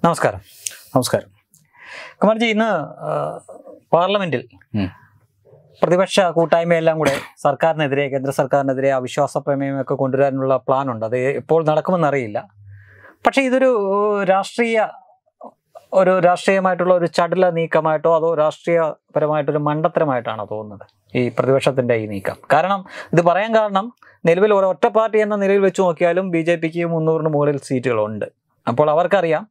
നമസ്കാരം നമസ്കാരം കുമാർജി ഇന്ന് ആ, പാർലമെന്റിൽ ഉം. പ്രതിപക്ഷ കൂട്ടായ്മയെല്ലാം കൂടെ സർക്കാരിനെതിരെ കേന്ദ്ര സർക്കാരിനെതിരെ അവിശ്വാസ പ്രമേയമൊക്കെ കൊണ്ടുവരാനുള്ള പ്ലാൻ ഉണ്ട് അത് എപ്പോൾ നടക്കുമെന്നറിയില്ല പക്ഷേ ഇതൊരു രാഷ്ട്രീയ ഒരു രാഷ്ട്രീയമായിട്ടുള്ള ഒരു ചടുല നീക്കമായിട്ടോ അതോ രാഷ്ട്രീയപരമായിട്ടൊരു മണ്ടത്തരമായിട്ടാണോ തോന്നുന്നത് ഈ പ്രതിപക്ഷത്തിന്റെ ഈ നീക്കം കാരണം ഇത് പറയാൻ കാരണം നിലവിൽ ഒരു ഒറ്റ പാർട്ടി എന്ന നിലയിൽ വെച്ച് നോക്കിയാലും ബി ജെ പിക്ക് മുന്നൂറിന് മുകളിൽ സീറ്റുകളുണ്ട് അപ്പോൾ അവർക്കറിയാം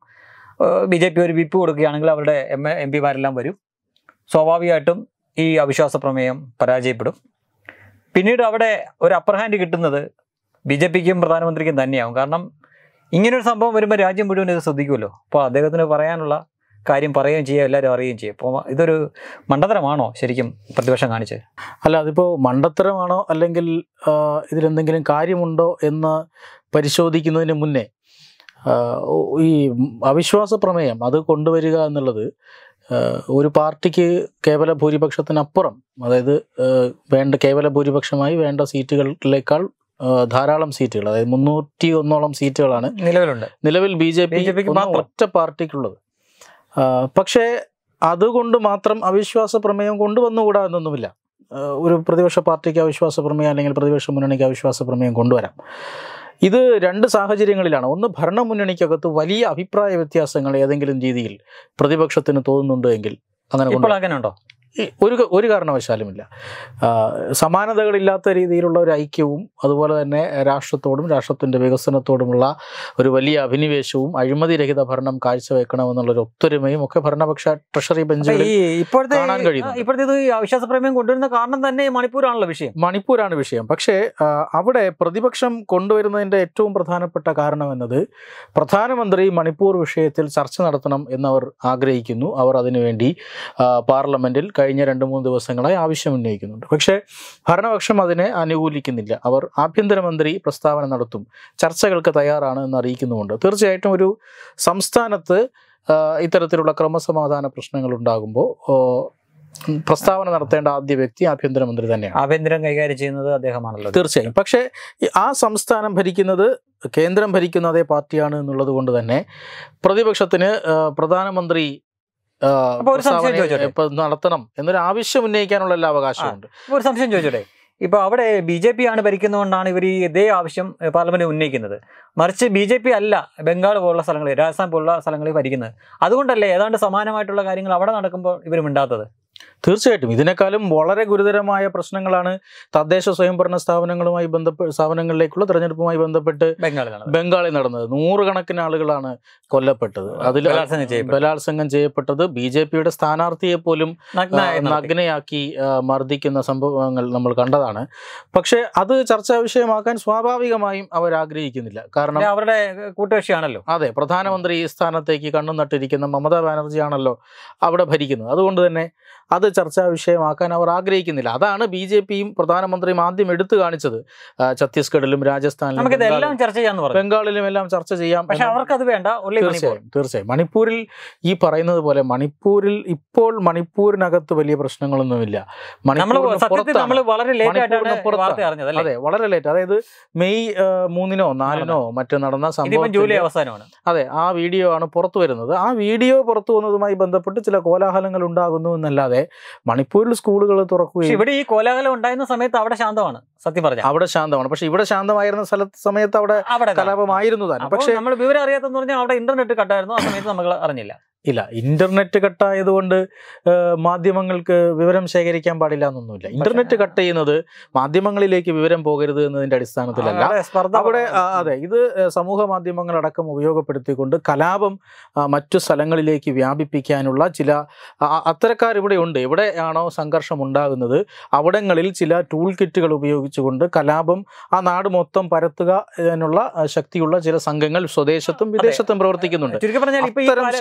ബി ജെ പി ഒരു വിപ്പ് കൊടുക്കുകയാണെങ്കിൽ അവരുടെ എം എ എം പിമാരെല്ലാം വരും സ്വാഭാവികമായിട്ടും ഈ അവിശ്വാസ പ്രമേയം പരാജയപ്പെടും പിന്നീട് അവിടെ ഒരു അപ്പർ ഹാൻഡ് കിട്ടുന്നത് ബി ജെ പിക്കും പ്രധാനമന്ത്രിക്കും തന്നെയാവും കാരണം ഇങ്ങനൊരു സംഭവം വരുമ്പോൾ രാജ്യം മുഴുവൻ ഇത് ശ്രദ്ധിക്കുമല്ലോ അപ്പോൾ അദ്ദേഹത്തിന് പറയാനുള്ള കാര്യം പറയുകയും ചെയ്യുക എല്ലാവരും അറിയുകയും ചെയ്യും അപ്പോൾ ഇതൊരു മണ്ടത്തരമാണോ ശരിക്കും പ്രതിപക്ഷം കാണിച്ചത് അല്ല അതിപ്പോൾ മണ്ടത്തരമാണോ അല്ലെങ്കിൽ ആ, ഇതിലെന്തെങ്കിലും കാര്യമുണ്ടോ എന്ന് പരിശോധിക്കുന്നതിന് മുന്നേ ആ, ഈ അവിശ്വാസ പ്രമേയം അത് കൊണ്ടുവരിക എന്നുള്ളത് ആ, ഒരു പാർട്ടിക്ക് കേവല ഭൂരിപക്ഷത്തിനപ്പുറം അതായത് ആ, വേണ്ട കേവല ഭൂരിപക്ഷമായി വേണ്ട സീറ്റുകളിലേക്കാൾ ആ, ധാരാളം സീറ്റുകൾ അതായത് മുന്നൂറ്റി ഒന്നോളം സീറ്റുകളാണ് നിലവിലുണ്ട് നിലവിൽ ബി ജെ BJP ക്ക് പി മാത്രം. ഒറ്റ പാർട്ടിക്കുള്ളത് ആ, പക്ഷേ അതുകൊണ്ട് മാത്രം അവിശ്വാസ പ്രമേയം കൊണ്ടുവന്നുകൂടാ എന്നൊന്നുമില്ല ആ, ഒരു പ്രതിപക്ഷ പാർട്ടിക്ക് അവിശ്വാസ പ്രമേയം അല്ലെങ്കിൽ പ്രതിപക്ഷ മുന്നണിക്ക് അവിശ്വാസ പ്രമേയം കൊണ്ടുവരാം ഇത് രണ്ട് സാഹചര്യങ്ങളിലാണ് ഒന്ന് ഭരണമുന്നണിക്കകത്ത് വലിയ അഭിപ്രായ വ്യത്യാസങ്ങൾ ഏതെങ്കിലും രീതിയിൽ പ്രതിപക്ഷത്തിന് തോന്നുന്നുണ്ട് എങ്കിൽ അങ്ങനെ ഇപ്പോൾ കൊണ്ടുവരാം. അങ്ങനെ ഉണ്ടോ ഈ ഒരു ക- ഒരു കാരണവശാലുമില്ല ആ, സമാനതകളില്ലാത്ത രീതിയിലുള്ള ഒരു ഐക്യവും അതുപോലെ തന്നെ രാഷ്ട്രത്തോടും രാഷ്ട്രത്തിൻ്റെ വികസനത്തോടുമുള്ള ഒരു വലിയ അഭിനിവേശവും അഴിമതിരഹിത ഭരണം കാഴ്ചവെക്കണമെന്നുള്ള ഒരു ഒത്തൊരുമയും ഒക്കെ ഭരണപക്ഷ ട്രഷറി അപ്പൊ ബെഞ്ചുകളിൽ ഈ ഇപ്പോഴത്തെ കാണാൻ കഴിയുന്നുണ്ട്. ആ, ഇപ്പോഴത്തെ ഇത് ഈ അവിശ്വാസ പ്രമേയം കൊണ്ടുവരുന്ന കാരണം തന്നെ മണിപ്പൂരാണല്ലോ വിഷയം മണിപ്പൂരാണ് വിഷയം പക്ഷേ ആ, അവിടെ പ്രതിപക്ഷം കൊണ്ടുവരുന്നതിൻ്റെ ഏറ്റവും പ്രധാനപ്പെട്ട കാരണം എന്നത് പ്രധാനമന്ത്രി മണിപ്പൂർ വിഷയത്തിൽ ചർച്ച നടത്തണം എന്നവർ ആഗ്രഹിക്കുന്നു അവർ അതിനുവേണ്ടി ആ, പാർലമെന്റിൽ കഴിഞ്ഞ രണ്ട് മൂന്ന് ദിവസങ്ങളായി ആവശ്യം ഉന്നയിക്കുന്നുണ്ട് പക്ഷേ ഭരണപക്ഷം അതിനെ അനുകൂലിക്കുന്നില്ല അവർ ആഭ്യന്തരമന്ത്രി പ്രസ്താവന നടത്തും ചർച്ചകൾക്ക് തയ്യാറാണ് എന്ന് അറിയിക്കുന്നുമുണ്ട് തീർച്ചയായിട്ടും ഒരു സംസ്ഥാനത്ത് ആ, ഇത്തരത്തിലുള്ള ക്രമസമാധാന പ്രശ്നങ്ങൾ ഉണ്ടാകുമ്പോൾ ഓ, പ്രസ്താവന നടത്തേണ്ട ആദ്യ വ്യക്തി ആഭ്യന്തരമന്ത്രി തന്നെയാണ് ആഭ്യന്തരം കൈകാര്യം ചെയ്യുന്നത് അദ്ദേഹമാണല്ലോ തീർച്ചയായും പക്ഷേ ഈ ആ സംസ്ഥാനം ഭരിക്കുന്നത് കേന്ദ്രം ഭരിക്കുന്ന അതേ പാർട്ടിയാണ് എന്നുള്ളത് കൊണ്ട് തന്നെ പ്രതിപക്ഷത്തിന് ആ, പ്രധാനമന്ത്രി ആ, അപ്പൊ ഒരു സംശയം പ്രസ്താവന ചോദിച്ചോട്ടെ? ഇപ്പൊ നടത്തണം എന്നൊരു ആവശ്യം ഉന്നയിക്കാനുള്ള എല്ലാ അവകാശമുണ്ട് ഇപ്പൊ ഒരു സംശയം ചോദിച്ചോട്ടെ ഇപ്പൊ അവിടെ ബി ജെ പി ആണ് ഭരിക്കുന്നതുകൊണ്ടാണ് ഇവർ ഈ ഇതേ ആവശ്യം ഏഹ്, പാർലമെന്റിൽ ഉന്നയിക്കുന്നത് മറിച്ച് ബി ജെ പി അല്ല ബംഗാൾ പോലുള്ള സ്ഥലങ്ങളിൽ രാജസ്ഥാൻ പോലുള്ള സ്ഥലങ്ങളിൽ ഭരിക്കുന്നത് അതുകൊണ്ടല്ലേ ഏതാണ്ട് സമാനമായിട്ടുള്ള കാര്യങ്ങൾ അവിടെ നടക്കുമ്പോൾ ഇവർ മിണ്ടാത്തത് തീർച്ചയായിട്ടും ഇതിനേക്കാളും വളരെ ഗുരുതരമായ പ്രശ്നങ്ങളാണ് തദ്ദേശ സ്വയംഭരണ സ്ഥാപനങ്ങളുമായി ബന്ധപ്പെട്ട് സ്ഥാപനങ്ങളിലേക്കുള്ള തെരഞ്ഞെടുപ്പുമായി ബന്ധപ്പെട്ട് ബംഗാളിലാണ് ബംഗാളിൽ നടന്നത് നൂറുകണക്കിന് ആളുകളാണ് കൊല്ലപ്പെട്ടത് അതിൽ ബലാത്സംഗം ചെയ്യപ്പെട്ടു. ബലാത്സംഗം ചെയ്യപ്പെട്ടത് ബി ജെ പിയുടെ സ്ഥാനാർത്ഥിയെ പോലും നഗ്നയായി ആ, നടത്തി. നഗ്നയാക്കി ആ, മർദ്ദിക്കുന്ന സംഭവങ്ങൾ നമ്മൾ കണ്ടതാണ് പക്ഷേ അത് ചർച്ചാ വിഷയമാക്കാൻ സ്വാഭാവികമായും അവർ ആഗ്രഹിക്കുന്നില്ല കാരണം പിന്നെ അവരുടെ കൂട്ടുകക്ഷിയാണല്ലോ അതെ പ്രധാനമന്ത്രി ഈ സ്ഥാനത്തേക്ക് കണ്ണു നട്ടിരിക്കുന്ന മമതാ ബാനർജി ആണല്ലോ അവിടെ ഭരിക്കുന്നത് അതുകൊണ്ട് തന്നെ അത് ചർച്ചാ വിഷയമാക്കാൻ അവർ ആഗ്രഹിക്കുന്നില്ല അതാണ് ബി ജെ പിയും പ്രധാനമന്ത്രിയും ആദ്യം എടുത്തു കാണിച്ചത് ആ, ഛത്തീസ്ഗഡിലും രാജസ്ഥാനിലും നമുക്കിത് എല്ലാം ബംഗാളിലും- ചർച്ച ചെയ്യാന്ന് പറഞ്ഞു ബംഗാളിലും എല്ലാം ചർച്ച ചെയ്യാം പക്ഷെ എന്ന് അവർക്ക് അത് വേണ്ട ഉള്ളി മണിപ്പൂർ തീർച്ചയായും തീർച്ചയായും മണിപ്പൂരിൽ ഈ പറയുന്നത് പോലെ മണിപ്പൂരിൽ ഇപ്പോൾ മണിപ്പൂരിനകത്ത് വലിയ പ്രശ്നങ്ങളൊന്നുമില്ല നമ്മൾ മണിപ്പൂരിന് സത്യത്തിൽ പുറത്താണ്. നമ്മൾ വളരെ ലേറ്റ് ആയിട്ടാണ് മണിപ്പൂരിന് പുറത്താണ്. വാർത്ത അറിഞ്ഞത് അല്ലേ അതെ വളരെ ലേറ്റ് അതായത് മെയ് ആ, മൂന്നിനോ നാലിനോ മറ്റോ നടന്ന ഇതിപ്പം ജൂലൈ സംഭവം അവസാനമാണ് അതെ ആ വീഡിയോ ആണ് പുറത്തു വരുന്നത് ആ വീഡിയോ പുറത്തു വന്നതുമായി ബന്ധപ്പെട്ട് ചില കോലാഹലങ്ങൾ ഉണ്ടാകുന്നു എന്നല്ലാതെ മണിപ്പൂരിൽ സ്കൂളുകൾ പക്ഷെ തുറക്കുകയും ഇവിടെ ഈ കോലാഹലം ഉണ്ടായിരുന്ന സമയത്ത് അവിടെ ശാന്തമാണ് സത്യം പറഞ്ഞ അവിടെ ശാന്തമാണ് പക്ഷെ ഇവിടെ ശാന്തമായിരുന്ന സ്ഥലത്ത് സമയത്ത് അവിടെ അവിടെ കലാപമായിരുന്നു താനും പക്ഷെ പക്ഷേ നമ്മൾ വിവരം അറിയാത്തെന്ന് പറഞ്ഞാൽ അവിടെ ഇന്റർനെറ്റ് കട്ടായിരുന്നു ആ സമയത്ത് നമ്മൾ അറിഞ്ഞില്ല ഇല്ല ഇന്റർനെറ്റ് കട്ടായതുകൊണ്ട് ഏഹ്, മാധ്യമങ്ങൾക്ക് വിവരം ശേഖരിക്കാൻ പാടില്ല എന്നൊന്നുമില്ല ഇന്റർനെറ്റ് കട്ട് ചെയ്യുന്നത് മാധ്യമങ്ങളിലേക്ക് വിവരം പോകരുത് എന്നതിന്റെ അടിസ്ഥാനത്തിലല്ല അവിടെ സ്പർദ്ധ അവിടെ ആ, അതെ ഇത് ഏഹ്, സമൂഹ മാധ്യമങ്ങളടക്കം ഉപയോഗപ്പെടുത്തിക്കൊണ്ട് കലാപം ആ, മറ്റു സ്ഥലങ്ങളിലേക്ക് വ്യാപിപ്പിക്കാനുള്ള ചില ആ, അത്തരക്കാർ ഇവിടെ ഉണ്ട് എവിടെയാണോ സംഘർഷം ഉണ്ടാകുന്നത് അവിടങ്ങളിൽ ചില ടൂൾ കിറ്റുകൾ ഉപയോഗിച്ചുകൊണ്ട് കലാപം ആ നാട് മൊത്തം പരത്തുക ഇതിനുള്ള ആ, ശക്തിയുള്ള ചില സംഘങ്ങൾ സ്വദേശത്തും വിദേശത്തും പ്രവർത്തിക്കുന്നുണ്ട് ചുരുക്കി പറഞ്ഞാൽ ഇപ്പൊ ഈ അത്തരം കല- ശക്തികളെ- കലാപം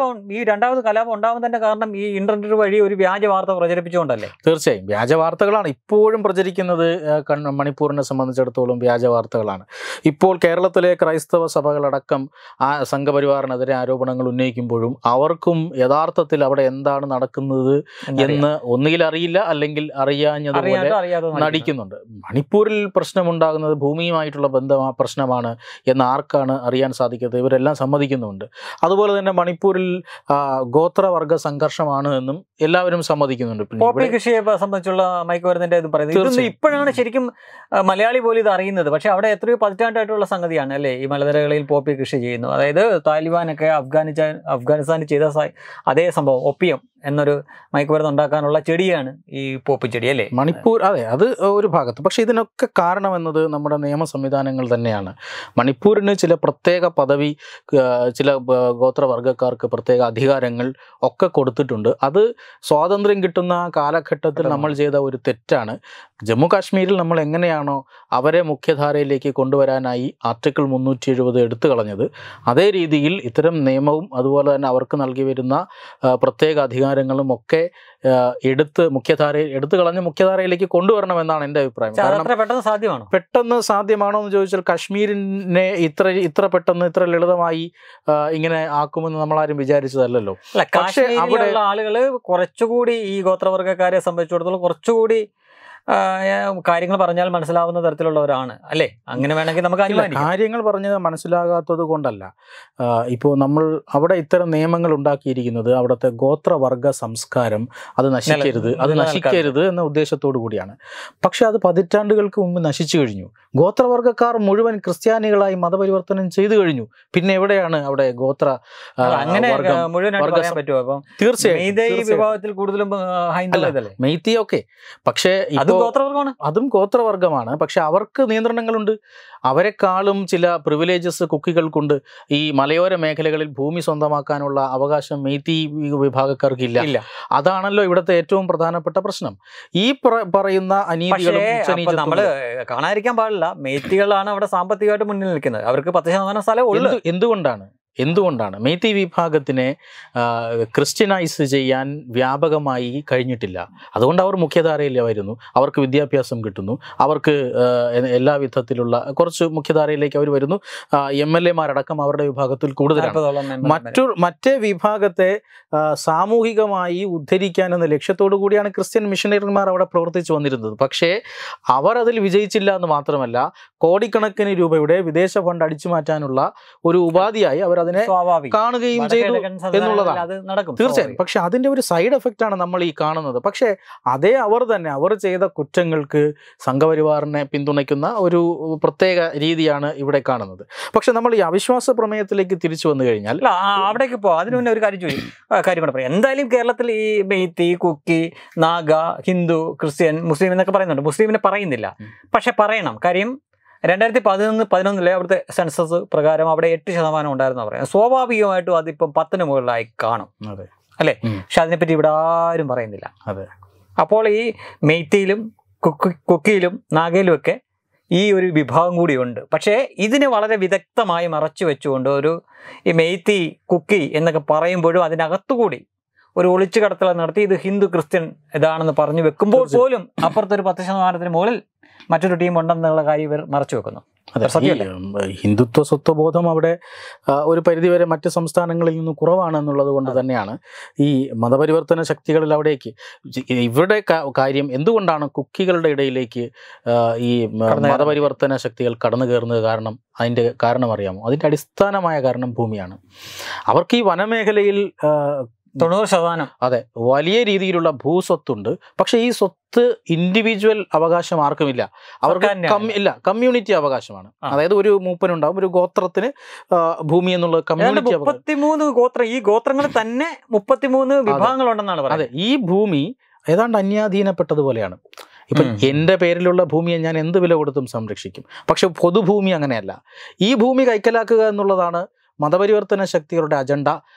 കലാപം ഈ രണ്ടാമത് കലാപം ഉണ്ടാവാൻ തന്നെ കാരണം ഈ ഇന്റർനെറ്റ് വഴി ഒരു വ്യാജ വാർത്ത പ്രചരിപ്പിച്ചുകൊണ്ടല്ലേ തീർച്ചയായും വ്യാജ വാർത്തകളാണ് ഇപ്പോഴും പ്രചരിക്കുന്നത് ആ, കണ്ണ- മണിപ്പൂരിനെ സംബന്ധിച്ചിടത്തോളം വ്യാജ വാർത്തകളാണ് ഇപ്പോൾ കേരളത്തിലെ ക്രൈസ്തവ സഭകളടക്കം ആ സംഘപരിവാറിനെതിരെ ആരോപണങ്ങൾ ഉന്നയിക്കുമ്പോഴും അവർക്കും യഥാർത്ഥത്തിൽ അവിടെ എന്താണ് നടക്കുന്നത് എന്ന് ഒന്നുകിൽ അറിയില്ല അല്ലെങ്കിൽ അറിയാഞ്ഞതുപോലെ അറിയാതോ അറിയാതോ നടിക്കുന്നുണ്ട് മണിപ്പൂരിൽ പ്രശ്നമുണ്ടാകുന്നത് ഭൂമിയുമായിട്ടുള്ള ബന്ധം ആ പ്രശ്നമാണ് എന്ന് ആർക്കാണ് അറിയാൻ സാധിക്കാത്തത് ഇവരെല്ലാം സമ്മതിക്കുന്നുണ്ട് അതുപോലെ തന്നെ മണിപ്പൂരിൽ ആ, ഗോത്രവർഗ സംഘർഷമാണ് എന്നും എല്ലാവരും സമ്മതിക്കുന്നുണ്ട് പിന്നെ പോപ്പി ഇവിടെ- കൃഷിയെ പ- സംബന്ധിച്ചുള്ള മയക്കുമരുന്നിന്റെ ഇത് പറയുന്നത് ഇതൊന്നും തീർച്ചയായും. ഇപ്പോഴാണ് ശരിക്കും ആ, മലയാളി പോലും ഇത് അറിയുന്നത് പക്ഷെ അവിടെ എത്രയോ പതിറ്റാണ്ടായിട്ടുള്ള സംഗതിയാണ് അല്ലേ ഈ മലനിരകളിൽ പോപ്പി കൃഷി ചെയ്യുന്നു അതായത് താലിബാനൊക്കെ അഫ്ഗാനിസ്ഥാൻ അഫ്ഗാനിസ്ഥാനിൽ ചെയ്ത സ- അതേ സംഭവം ഒപ്പിയം എന്നൊരു മയക്കുമരുന്ന് ഉണ്ടാക്കാനുള്ള ചെടിയാണ് ഈ പോപ്പി ചെടി അല്ലേ മണിപ്പൂർ അതെ അത് ഒരു ഭാഗത്ത് പക്ഷേ ഇതിനൊക്കെ കാരണമെന്നത് നമ്മുടെ നിയമ സംവിധാനങ്ങൾ തന്നെയാണ് മണിപ്പൂരിന് ചില പ്രത്യേക പദവി ആ, ചില ആ, ഗോത്രവർഗ്ഗക്കാർക്ക് പ്രത്യേക അധികാരങ്ങൾ ഒക്കെ കൊടുത്തിട്ടുണ്ട് അത് സ്വാതന്ത്ര്യം കിട്ടുന്ന ആ കാലഘട്ടത്തിൽ നമ്മൾ ചെയ്ത ഒരു തെറ്റാണ് ജമ്മു കാശ്മീരിൽ നമ്മൾ എങ്ങനെയാണോ അവരെ മുഖ്യധാരയിലേക്ക് കൊണ്ടുവരാനായി ആർട്ടിക്കിൾ മുന്നൂറ്റി എഴുപത് എടുത്തു കളഞ്ഞത് അതേ രീതിയിൽ ഇത്തരം നിയമവും അതുപോലെ തന്നെ അവർക്ക് നൽകി വരുന്ന ആ, പ്രത്യേക അധികാരങ്ങളും ഒക്കെ ആ, എടുത്ത് മുഖ്യധാരയിൽ എടുത്തു കളഞ്ഞ് മുഖ്യധാരയിലേക്ക് കൊണ്ടുവരണമെന്നാണ് എൻ്റെ അഭിപ്രായം പക്ഷെ കാരണം അതത്ര പെട്ടെന്ന് സാധ്യമാണോ പെട്ടെന്ന് സാധ്യമാണോ എന്ന് ചോദിച്ചാൽ കാശ്മീരിനെ ഇത്ര ഇത്ര പെട്ടെന്ന് ഇത്ര ലളിതമായി ആ, ഇങ്ങനെ ആക്കുമെന്ന് നമ്മളാരും വിചാരിച്ചതല്ലല്ലോ അല്ല പക്ഷേ അവിടെ- കാശ്മീരിലുള്ള ആളുകള് കുറച്ചുകൂടി ഈ ഗോത്രവർഗ്ഗക്കാരെ സംബന്ധിച്ചിടത്തോളം കുറച്ചുകൂടി ആ, കാര്യങ്ങൾ പറഞ്ഞാൽ മനസ്സിലാവുന്ന തരത്തിലുള്ളവരാണ് അല്ലേ അങ്ങനെ വേണമെങ്കിൽ നമുക്ക് ഇല്ല, അനുമാനിക്കാം കാര്യങ്ങൾ പറഞ്ഞത് മനസ്സിലാകാത്തത് കൊണ്ടല്ല ഇപ്പോൾ നമ്മൾ അവിടെ ഇത്തരം നിയമങ്ങൾ ഉണ്ടാക്കിയിരിക്കുന്നത് അവിടുത്തെ ഗോത്രവർഗ സംസ്കാരം അത് നശിക്കരുത് അത് നിലനിൽക്കാൻ. നശിക്കരുത് എന്ന ഉദ്ദേശത്തോടു കൂടിയാണ് പക്ഷെ അത് പതിറ്റാണ്ടുകൾക്ക് മുമ്പ് നശിച്ചു കഴിഞ്ഞു ഗോത്രവർഗക്കാർ മുഴുവൻ ക്രിസ്ത്യാനികളായി മതപരിവർത്തനം ചെയ്തു കഴിഞ്ഞു പിന്നെ എവിടെയാണ് അവിടെ ഗോത്ര ആ, അല്ല, അങ്ങനെ വർഗം ആ, മുഴുവനായിട്ട് വർഗ പറയാൻ സം- പറ്റുമോ അപ്പം തീർച്ചയായും മെയ്തേ ഈ തീർച്ചയായും. വിഭാഗത്തിൽ കൂടുതലും ആ, ഹൈന്ദവ അല്ല, ഇതല്ലേ മെയ്ത്തിയൊക്കെ പക്ഷേ അത് ഇപ്പോ ഗോത്രവർഗമാണ് അതും ഗോത്രവർഗമാണ് പക്ഷെ അവർക്ക് നിയന്ത്രണങ്ങളുണ്ട് അവരെക്കാളും ചില പ്രിവിലേജസ് കുക്കികൾക്കുണ്ട് ഈ മലയോര മേഖലകളിൽ ഭൂമി സ്വന്തമാക്കാനുള്ള അവകാശം മെയ്ത്തി വിഭാഗക്കാർക്കില്ല ഇല്ല അതാണല്ലോ ഇവിടുത്തെ ഏറ്റവും പ്രധാനപ്പെട്ട പ്രശ്നം ഈ പ്ര- പറയുന്ന അനീതികളും പക്ഷേ അപ്പൊ ഉച്ചനീചത്വങ്ങളും നമ്മള് കാണാതിരിക്കാൻ പാടില്ല മേത്തികളാണ് അവിടെ സാമ്പത്തികമായിട്ട് മുന്നിൽ നിൽക്കുന്നത് അവർക്ക് പത്ത് ശതമാനം സ്ഥലം ഉള്ളു എന്തു- എന്തുകൊണ്ടാണ് എന്തുകൊണ്ടാണ് മെയ്ത്തി വിഭാഗത്തിനെ ആ, ക്രിസ്ത്യനൈസ് ചെയ്യാൻ വ്യാപകമായി കഴിഞ്ഞിട്ടില്ല അതുകൊണ്ട് അവർ മുഖ്യധാരയിൽ വരുന്നു അവർക്ക് വിദ്യാഭ്യാസം കിട്ടുന്നു അവർക്ക് ആ, എ- എല്ലാ വിധത്തിലുള്ള കുറച്ച് മുഖ്യധാരയിലേക്ക് അവർ വരുന്നു എം എൽ എമാരടക്കം അവരുടെ വിഭാഗത്തിൽ കൂടുതലാണ് നാൽപ്പതോളം member മറ്റു മറ്റേ വിഭാഗത്തെ ആ, സാമൂഹികമായി ഉദ്ധരിക്കാൻ എന്ന ലക്ഷ്യത്തോടു കൂടിയാണ് ക്രിസ്ത്യൻ മിഷനറിമാർ അവിടെ പ്രവർത്തിച്ചു വന്നിരുന്നത് പക്ഷേ അവർ അതിൽ വിജയിച്ചില്ല എന്ന് മാത്രമല്ല കോടിക്കണക്കിന് രൂപയുടെ വിദേശ ഫണ്ട് അടിച്ചു മാറ്റാനുള്ള ഒരു ഉപാധിയായി അവർ അതിനെ സ്വാഭാവികം കാണുകയും വടക്ക് ചെയ്തു കിഴക്കൻ സംസ്ഥാനങ്ങളിൽ എന്നുള്ളതാണ്. അത് നടക്കും തീർച്ചയായും സ്വാഭാവികം. പക്ഷെ അതിന്റെ ഒരു സൈഡ് എഫക്റ്റ് ആണ് നമ്മൾ ഈ കാണുന്നത് പക്ഷേ അതേ അവർ തന്നെ അവർ ചെയ്ത കുറ്റങ്ങൾക്ക് സംഘപരിവാറിനെ പിന്തുണയ്ക്കുന്ന ഒരു പ്രത്യേക രീതിയാണ് ഇവിടെ കാണുന്നത് പക്ഷെ നമ്മൾ ഈ അവിശ്വാസ പ്രമേയത്തിലേക്ക് തിരിച്ചു വന്നു കഴിഞ്ഞാൽ അല്ല ആ, അവിടേക്ക് പോ അതിന് മുന്നേ ഒരു കാര്യം ചോദിക്കും കാര്യം കൂടെ പറയാം എന്തായാലും കേരളത്തിൽ ഈ മെയ്ത്തി കുക്കി നാഗ ഹിന്ദു ക്രിസ്ത്യൻ മുസ്ലിം എന്നൊക്കെ പറയുന്നുണ്ട് മുസ്ലിമിനെ പറയുന്നില്ല ഉം. പക്ഷെ പറയണം കാര്യം രണ്ടായിരത്തി പതിനൊന്ന് പതിനൊന്നിലെ അവിടുത്തെ സെൻസസ് പ്രകാരം അവിടെ എട്ട് ശതമാനം ഉണ്ടായിരുന്നു പറയാം സ്വാഭാവികമായിട്ടും അതിപ്പം പത്തിന് മുകളിലായി കാണും അതെ അല്ലേ ഉം. പക്ഷെ അതിനെപ്പറ്റി ഇവിടെ ആരും പറയുന്നില്ല അതെ അപ്പോൾ ഈ മെയ്ത്തിയിലും കുക്കി കുക്കിയിലും നാഗയിലും ഒക്കെ ഈ ഒരു വിഭാഗം കൂടിയുണ്ട് പക്ഷേ ഇതിനെ വളരെ വിദഗ്ധമായി മറച്ചു വെച്ചുകൊണ്ട് ഒരു ഈ മെയ്ത്തി കുക്കി എന്നൊക്കെ പറയുമ്പോഴും അതിനകത്തുകൂടി ഒരു ഒളിച്ചു കടത്തൽ നടത്തി ഇത് ഹിന്ദു ക്രിസ്ത്യൻ ഇതാണെന്ന് പറഞ്ഞു വെക്കുമ്പോൾ തീർച്ചയായും. പോലും അപ്പുറത്തൊരു പത്ത് ശതമാനത്തിന് മുകളിൽ മറ്റൊരു ടീം ഉണ്ടെന്നുള്ള കാര്യം ഇവർ മറച്ചു വെക്കുന്നു അതെ ഈ സത്യമല്ലേ? ഉം, ഹിന്ദുത്വ സ്വത്വബോധം അവിടെ ആ, ഒരു പരിധിവരെ മറ്റ് സംസ്ഥാനങ്ങളിൽ നിന്ന് കുറവാണ് എന്നുള്ളത് കൊണ്ട് തന്നെയാണ് ഈ മതപരിവർത്തന ശക്തികളിൽ അവിടേക്ക് ജി- ഇവരുടെ കാ- കാര്യം എന്തുകൊണ്ടാണ് കുക്കികളുടെ ഇടയിലേക്ക് ആ, ഈ മ- കടന്നു കയറുന്നത്? മതപരിവർത്തന ശക്തികൾ കടന്നു കയറുന്നത് കാരണം അതിൻ്റെ കാരണം അറിയാമോ അതിൻ്റെ അടിസ്ഥാനമായ കാരണം ഭൂമിയാണ് അവർക്ക് ഈ വനമേഖലയിൽ ആ, തൊണ്ണൂറ് ശതമാനം അതെ വലിയ രീതിയിലുള്ള ഭൂസ്വത്തുണ്ട് പക്ഷേ ഈ സ്വത്ത് ഇൻഡിവിജ്വൽ അവകാശം ആർക്കുമില്ല അവർക്ക് സർക്കാരിന്റെ കം- ഇല്ല കമ്മ്യൂണിറ്റി അവകാശമാണ് ആ. അതായത് ഒരു മൂപ്പനുണ്ടാവും ഒരു ഗോത്രത്തിന് ആ, ഭൂമി എന്നുള്ള ഏതാണ്ട് കമ്മ്യൂണിറ്റി അവകാശം മുപ്പത്തിമൂന്ന് ഗോത്രം ഈ ഗോത്രങ്ങളിൽ തന്നെ മുപ്പത്തിമൂന്ന് വിഭാഗങ്ങളുണ്ടെന്നാണ് അതെ പറയുന്നത് ഈ ഭൂമി ഏതാണ്ട് അന്യാധീനപ്പെട്ടതുപോലെയാണ് ഇപ്പൊ ഉം. എന്റെ പേരിലുള്ള ഭൂമിയെ ഞാൻ എന്ത് വില കൊടുത്തും സംരക്ഷിക്കും പക്ഷെ പൊതുഭൂമി അങ്ങനെയല്ല ഈ ഭൂമി കൈക്കലാക്കുക എന്നുള്ളതാണ് മതപരിവർത്തന ശക്തികളുടെ അജണ്ട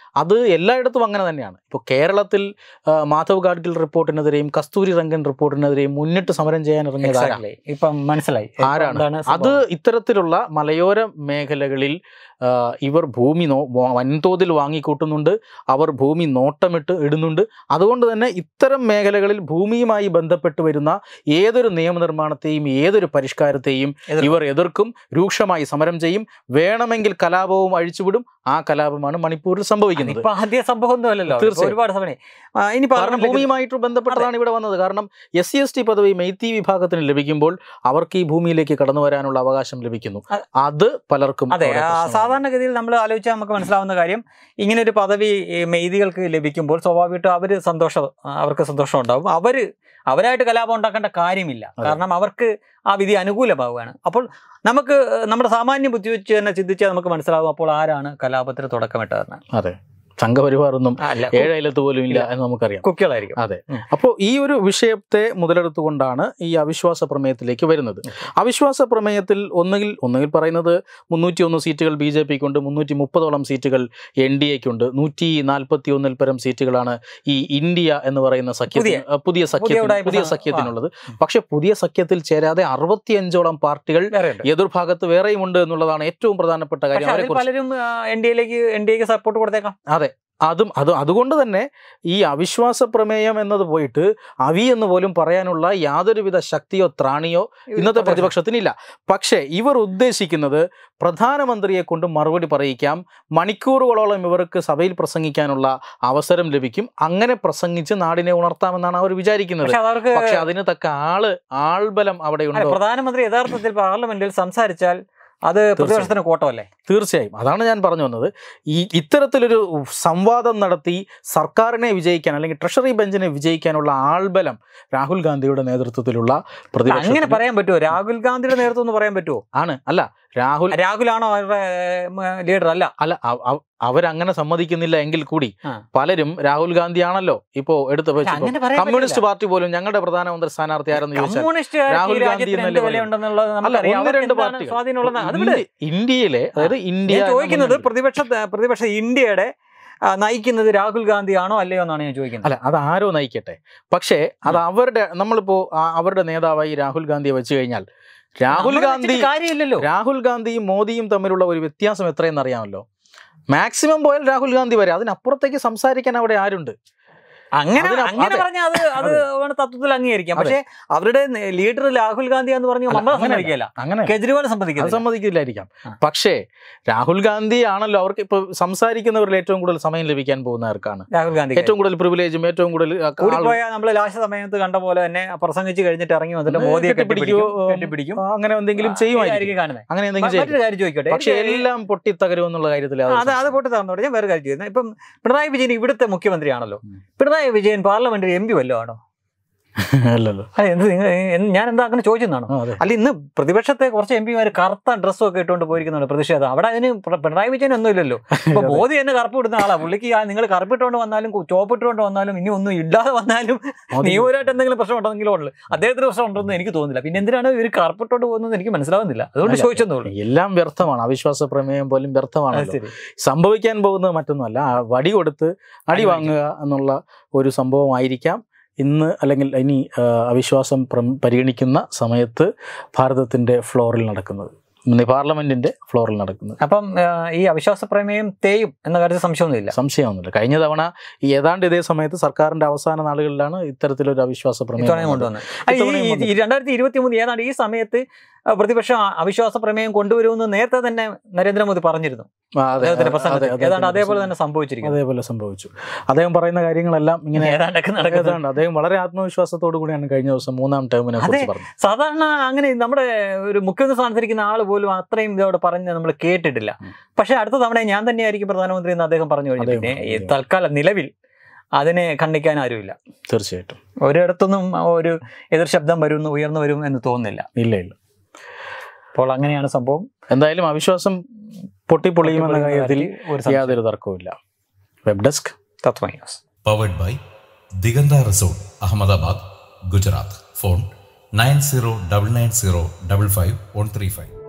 അത് എല്ലായിടത്തും അങ്ങനെ തന്നെയാണ് ഇപ്പോൾ കേരളത്തിൽ ആ, മാധവ് ഗാഡ്ഗിൽ റിപ്പോർട്ടിനെതിരെയും കസ്തൂരി രംഗൻ റിപ്പോർട്ടിനെതിരെയും മുന്നിട്ട് സമരം ചെയ്യാൻ ഇറങ്ങിയത് ആരാ? Exactly. ഇപ്പം മനസ്സിലായി ഇപ്പം ആരാണ്? എന്താണ് അത് സംഭവം? ഇത്തരത്തിലുള്ള മലയോര മേഖലകളിൽ ആ, ഇവർ ഭൂമി നോ വ- വൻതോതിൽ വാങ്ങിക്കൂട്ടുന്നുണ്ട് അവർ ഭൂമി നോട്ടമിട്ട് ഇടുന്നുണ്ട് അതുകൊണ്ട് തന്നെ ഇത്തരം മേഖലകളിൽ ഭൂമിയുമായി ബന്ധപ്പെട്ട് വരുന്ന ഏതൊരു നിയമനിർമ്മാണത്തെയും ഏതൊരു പരിഷ്കാരത്തെയും എതിർക്കും. ഇവർ എതിർക്കും രൂക്ഷമായി സമരം ചെയ്യും വേണമെങ്കിൽ കലാപവും അഴിച്ചുവിടും ആ കലാപമാണ് മണിപ്പൂരിൽ സംഭവിക്കുന്നത് ഇപ്പൊ ആദ്യ സംഭവം ഒന്നും അല്ലല്ലോ ഇപ്പൊ തീർച്ചയായും. ഒരുപാട് സമയം ആ, ഇനി കാരണം പാർലമെന്റിലേക്ക് ഭൂമിയുമായിട്ട് ബന്ധപ്പെട്ടതാണ് ഇവിടെ വന്നത് കാരണം എസ് സി എസ് ടി പദവി മെയ്ത്തി വിഭാഗത്തിന് ലഭിക്കുമ്പോൾ അവർക്ക് ഈ ഭൂമിയിലേക്ക് കടന്നു വരാനുള്ള അവകാശം ലഭിക്കുന്നു അ- അത് പലർക്കും അതെ അവിടെ ആ, പ്രശ്നമാണ്. സാധാരണഗതിയിൽ നമ്മൾ ആലോചിച്ചാൽ നമുക്ക് മനസ്സിലാവുന്ന കാര്യം ഇങ്ങനെ ഒരു പദവി ഈ മെയ്തികൾക്ക് ലഭിക്കുമ്പോൾ സ്വാഭാവികമായിട്ടും അവര് സന്തോഷം ആ, അവർക്ക് സന്തോഷം ഉണ്ടാവും അവര് അവരായിട്ട് കലാപം ഉണ്ടാക്കേണ്ട കാര്യമില്ല അതെ. കാരണം അവർക്ക് ആ വിധി അനുകൂലമാവുകയാണ് അപ്പോൾ നമുക്ക് നമ്മുടെ സാമാന്യ ബുദ്ധി വെച്ച് തന്നെ ചിന്തിച്ചാൽ നമുക്ക് മനസ്സിലാവും അപ്പോൾ ആരാണ് കലാപത്തിന് തുടക്കമിട്ടതെന്ന് അതെ സംഘപരിവാറൊന്നും ആ, അല്ല ഏഴയലത്ത് പോലും ഇല്ല ഇല്ല. എന്ന് നമുക്കറിയാം കുക്കികളായിരിക്കും അതെ ഉം. അപ്പോൾ ഈ ഒരു വിഷയത്തെ മുതലെടുത്തുകൊണ്ടാണ് ഈ അവിശ്വാസ പ്രമേയത്തിലേക്ക് വരുന്നത് അവിശ്വാസ പ്രമേയത്തിൽ ഒന്നുകിൽ ഒന്നുകിൽ പറയുന്നത് മുന്നൂറ്റി ഒന്ന് സീറ്റുകൾ ബി ജെ പിക്കുണ്ട് മുന്നൂറ്റി മുപ്പതോളം സീറ്റുകൾ എൻ ഡി എക്കുണ്ട് നൂറ്റി നാൽപ്പത്തി ഒന്നിൽ പരം സീറ്റുകളാണ് ഈ ഇന്ത്യ എന്ന് പറയുന്ന സഖ്യത്തിന് പുതിയ- അഹ് പുതിയ സഖ്യത്തിന് ഉടായ്പ പുതിയ സ- സഖ്യത്തിനുള്ളത് പക്ഷെ പുതിയ സഖ്യത്തിൽ ചേരാതെ അറുപത്തിയഞ്ചോളം പാർട്ടികൾ വേറെയുണ്ട് എതിർഭാഗത്ത് വേറെയും ഉണ്ട് എന്നുള്ളതാണ് ഏറ്റവും പ്രധാനപ്പെട്ട കാര്യം പക്ഷെ അതിൽ അവരെക്കുറിച്ച് പലരും എൻ ഡി എയിലേക്ക് എൻ ഡി എക്ക് സപ്പോർട്ട് കൊടുത്തേക്കാം അതും അത് അതുകൊണ്ട് തന്നെ ഈ അവിശ്വാസ പ്രമേയം എന്നത് പോയിട്ട് അവി എന്ന് പോലും പറയാനുള്ള യാതൊരുവിധ ശക്തിയോ ത്രാണിയോ ഇന്നത്തെ പ്രതിപക്ഷത്തിനില്ല പക്ഷേ ഇവർ ഉദ്ദേശിക്കുന്നത് പ്രധാനമന്ത്രിയെ കൊണ്ട് മറുപടി പറയിക്കാം മണിക്കൂറുകളോളം ഇവർക്ക് സഭയിൽ പ്രസംഗിക്കാനുള്ള അവസരം ലഭിക്കും അങ്ങനെ പ്രസംഗിച്ച് നാടിനെ ഉണർത്താമെന്നാണ് അവർ വിചാരിക്കുന്നത് പക്ഷെ അതവർക്ക് പക്ഷെ അതിന് തക്ക ആള് ആൾബലം അവിടെ അല്ല, ഉണ്ടോ പ്രധാനമന്ത്രി യഥാർത്ഥത്തിൽ പാർലമെന്റിൽ സംസാരിച്ചാൽ അത് പ്രതിപക്ഷത്തിന് കോട്ടമല്ലേ തീർച്ചയായും അതാണ് ഞാൻ പറഞ്ഞു വന്നത് ഈ ഇത്തരത്തിലൊരു സംവാദം നടത്തി സർക്കാരിനെ വിജയിക്കാൻ അല്ലെങ്കിൽ ട്രഷറി ബെഞ്ചിനെ വിജയിക്കാനുള്ള ആൾബലം രാഹുൽ ഗാന്ധിയുടെ നേതൃത്വത്തിലുള്ള അങ്ങനെ പ്രതിപക്ഷത്തിന് പറയാൻ പറ്റുമോ രാഹുൽ ഗാന്ധിയുടെ നേതൃത്വം എന്ന് പറയാൻ പറ്റുമോ ആണ് അല്ല രാഹുൽ രാഹുലാണോ അവരുടെ ലീഡർ അല്ല അല്ല അവ- അവ- അവരങ്ങനെ സമ്മതിക്കുന്നില്ല എങ്കിൽ കൂടി ആ. പലരും രാഹുൽ ഗാന്ധി ആണല്ലോ ഇപ്പോ എടുത്ത് പക്ഷെ വെച്ചപ്പോ അങ്ങനെ പറയാൻ കമ്മ്യൂണിസ്റ്റ് പാർട്ടി പോലും ഞങ്ങളുടെ പ്രധാനമന്ത്രി സ്ഥാനാർത്ഥി ആരെന്ന് ചോദിച്ചാൽ കമ്മ്യൂണിസ്റ്റ് രാഹുൽ ഗാന്ധി രാജ്യത്തിന് എന്ത് എന്നല്ലേ വിലയുണ്ടെന്നുള്ളത് അല്ല നമുക്കറിയാം ഒന്ന് അവർക്ക് രണ്ട് എന്താണ് പാർട്ടികൾ സ്വാധീനമുള്ളത് അതിവിടെ ഇന്ത്യ- ഇന്ത്യയിലെ അതായത് ഇന്ത്യ ഞാൻ എന്ന ചോദിക്കുന്നത് മുന്നണി- പ്രതിപക്ഷ പ്രതിപക്ഷ ഇന്ത്യയുടെ ആ, നയിക്കുന്നത് രാഹുൽ ഗാന്ധിയാണോ അല്ലയോ എന്നാണ് ഞാൻ ചോദിക്കുന്നത് അല്ല അത് ആരോ നയിക്കട്ടെ പക്ഷേ അത് അവരുടെ നമ്മളിപ്പോ ആ- അവരുടെ നേതാവായി രാഹുൽ ഗാന്ധിയെ വെച്ച് കഴിഞ്ഞാൽ രാഹുൽ നമ്മളെ ഗാന്ധി വെച്ചിട്ട് കാര്യമില്ലല്ലോ രാഹുൽ ഗാന്ധിയും മോദിയും തമ്മിലുള്ള ഒരു വ്യത്യാസം എത്രയെന്ന് അറിയാമല്ലോ മാക്സിമം പോയാൽ രാഹുൽ ഗാന്ധി വരെ അതിനപ്പുറത്തേക്ക് സംസാരിക്കാൻ അവിടെ ആരുണ്ട് അങ്ങനെ അതിന് അങ്ങനെ അതെ. പറഞ്ഞാൽ അത് അത് വേണം തത്വത്തിൽ അംഗീകരിക്കാം അതെ. പക്ഷേ അവരുടെ ലീഡർ രാഹുൽ ഗാന്ധി എന്ന് പറഞ്ഞ് അല്ല, നമ്മൾ അങ്ങനെയല്ല. സമ്മതിക്കില്ല അങ്ങനെ കേജ്രിവാൾ അത് സമ്മതിക്കില്ല സമ്മതിക്കില്ലായിരിക്കാം ആ. പക്ഷേ രാഹുൽ ഗാന്ധി ആണല്ലോ അവർക്ക് ഇപ്പൊ സംസാരിക്കുന്നവരിൽ ഏറ്റവും കൂടുതൽ സമയം ലഭിക്കാൻ പോകുന്നവർക്കാണ് രാഹുൽ ഗാന്ധി ഏറ്റവും കൂടുതൽ പ്രിവിലേജും ഏറ്റവും കൂടുതൽ ആ, ആൾ- കൂടിപ്പോയാൽ നമ്മൾ ലാസ്റ്റ് സമയത്ത് കണ്ട പോലെ തന്നെ പ്രസംഗിച്ച് കഴിഞ്ഞിട്ട് ഇറങ്ങി വന്നിട്ട് ഒന്ന് മോദിയെ കെട്ടിപ്പിടിക്കുകയോ, കെട്ടിപ്പിടിക്കും കെട്ടിപ്പിടിക്കും ആ, അങ്ങനെ എന്തെങ്കിലും ചെയ്യുമായിരിക്കും ആയിരിക്കും കാണുന്നത് അങ്ങനെ എന്തെങ്കിലും ചെയ്യും മറ്റൊരു കാര്യം ചോദിക്കട്ടെ പക്ഷെ എനിക്ക് എല്ലാം പൊട്ടിത്തകരും എന്നുള്ള കാര്യത്തിൽ ആ, അത് അത് പൊട്ടി തന്നോട് ഞാൻ വേറെ കാര്യം ചെയ്യുന്നത് ഇപ്പം പിണറായി വിജയൻ ഇവിടുത്തെ മുഖ്യമന്ത്രിയാണല്ലോ ഉം. Pinarayi Vijayan parliamentary M P വല്ലോ ആണോ അല്ലല്ലോ അല്ല എന്ത് നിങ്ങൾ എന്ത് ഞാൻ എന്താ അങ്ങനെ ചോദിച്ചെന്നാണോ ആ, അതെ അല്ല ഇന്ന് പ്രതിപക്ഷത്തെ കുറച്ച് എം പിമാർ കറുത്ത ഡ്രസ്സും ഒക്കെ ഇട്ടുകൊണ്ട് പോയിരിക്കുന്നുണ്ട് പ്രതിഷേധം അവിടെ അതിന് പ്ര- പിണറായി വിജയൻ ഒന്നും ഇല്ലല്ലോ ഇപ്പൊ മോദി തന്നെ കറുപ്പ് ഇടുന്ന ആളാ പുള്ളിക്ക് നിങ്ങൾ കറുപ്പിട്ടുകൊണ്ട് വന്നാലും കു- ചോപ്പിട്ടുകൊണ്ട് വന്നാലും ഇനി ഒന്നും ഇല്ലാതെ വന്നാലും മോദി- നിയമപരമായിട്ട് എന്തെങ്കിലും പ്രശ്നം ഉണ്ടെങ്കിലും ഉള്ളു അദ്ദേഹത്തിന് പ്രശ്നം ഉണ്ടെന്ന് എനിക്ക് തോന്നുന്നില്ല പിന്നെ എന്തിനാണ് ഇവർ കറുപ്പിട്ടോണ്ട് പോകുന്നത് എനിക്ക് മനസ്സിലാവുന്നില്ല അതുകൊണ്ട് അല്ല, ചോദിച്ചെന്നുള്ളൂ എല്ലാം വ്യർത്ഥമാണ് അവിശ്വാസ പ്രമേയം പോലും അത് വ്യർത്ഥമാണല്ലോ ശരി സംഭവിക്കാൻ പോകുന്നത് മറ്റൊന്നുമല്ല ആ വടി കൊടുത്ത് അടി അടി വാങ്ങുക എന്നുള്ള ഒരു സംഭവമായിരിക്കാം ഇന്ന് അല്ലെങ്കിൽ ഇനി ആ, അവിശ്വാസം പ്രം- പരിഗണിക്കുന്ന സമയത്ത് ഭാരതത്തിന്റെ ഫ്ലോറിൽ നടക്കുന്നത് ഇന്ന് പാർലമെന്റിന്റെ ഫ്ലോറിൽ നടക്കുന്നത് അപ്പം ആ, ഈ അവിശ്വാസ പ്രമേയം തേയും എന്ന കാര്യത്തിൽ സംശയമൊന്നുമില്ല സംശയമൊന്നുമില്ല കഴിഞ്ഞ തവണ ഈ ഏതാണ്ട് ഇതേ സമയത്ത് സർക്കാരിന്റെ അവസാന നാളുകളിലാണ് ഇത്തരത്തിലൊരു അവിശ്വാസ ഇത്തവണയും പ്രമേയം വന്നത്. കൊണ്ടുവന്നത് അല്ല, ഇത്തവണയും ഈ- ഈ രണ്ടായിരത്തി ഇരുപത്തി മൂന്ന് ഏതാണ്ട് ഈ സമയത്ത് ആ, പ്രതിപക്ഷം ആ അവിശ്വാസ പ്രമേയം കൊണ്ടുവരുമെന്ന് നേരത്തെ തന്നെ നരേന്ദ്രമോദി പറഞ്ഞിരുന്നു ആ, അതെ, അദ്ദേഹത്തിന്റെ അതെ, പ്രസംഗത്തിൽ അതെ, ഏതാണ്ട് അതേപോലെ അദ്ദേഹത്തിന്റെ തന്നെ സംഭവിച്ചിരിക്കുന്നു അതേപോലെ സംഭവിച്ചു അദ്ദേഹം പറയുന്ന കാര്യങ്ങളെല്ലാം ഇങ്ങനെ ഏതാണ്ടൊക്കെ നടക്കുന്നത് ഏതാണ്ട് അദ്ദേഹം വളരെ ആത്മവിശ്വാസത്തോടു കൂടിയാണ് കഴിഞ്ഞ ദിവസം മൂന്നാം ടേമിനെ കുറിച്ച് പറഞ്ഞത് സാധാരണ അങ്ങനെ നമ്മുടെ ഒരു മുഖ്യമന്ത്രി സ്ഥാനത്തിരിക്കുന്ന ആൾ പോലും അത്രയും ഇതോടെ പറഞ്ഞ് നമ്മൾ കേട്ടിട്ടില്ല ഉം. പക്ഷെ അടുത്ത തവണ ഞാൻ തന്നെയായിരിക്കും പ്രധാനമന്ത്രി എന്ന് അദ്ദേഹം പറഞ്ഞു കഴിഞ്ഞു അദ്ദേഹം പിന്നെ ഈ പറഞ്ഞു. തൽക്കാലം നിലവിൽ അതിനെ ಖಂಡಿക്കാൻ ആരുമില്ല തീർച്ചയായിട്ടും ഒരിടത്തുനിന്നും ഒരു എതിർ ശബ്ദം വരുന്നു ഉയർന്നു വരും എന്ന് തോന്നുന്നില്ല ഇല്ല ഇല്ല അപ്പോൾ അങ്ങനെയാണ് സംഭവം എന്തായാലും അവിശ്വാസം പൊട്ടിപ്പൊളിയുമെന്ന കാര്യത്തിൽ ഒരു സംശയം. യാതൊരു തർക്കവുമില്ല web desk Tatvamayi news powered by Digantha resort Ahmedabad Gujarat phone nine zero double nine zero double five one three five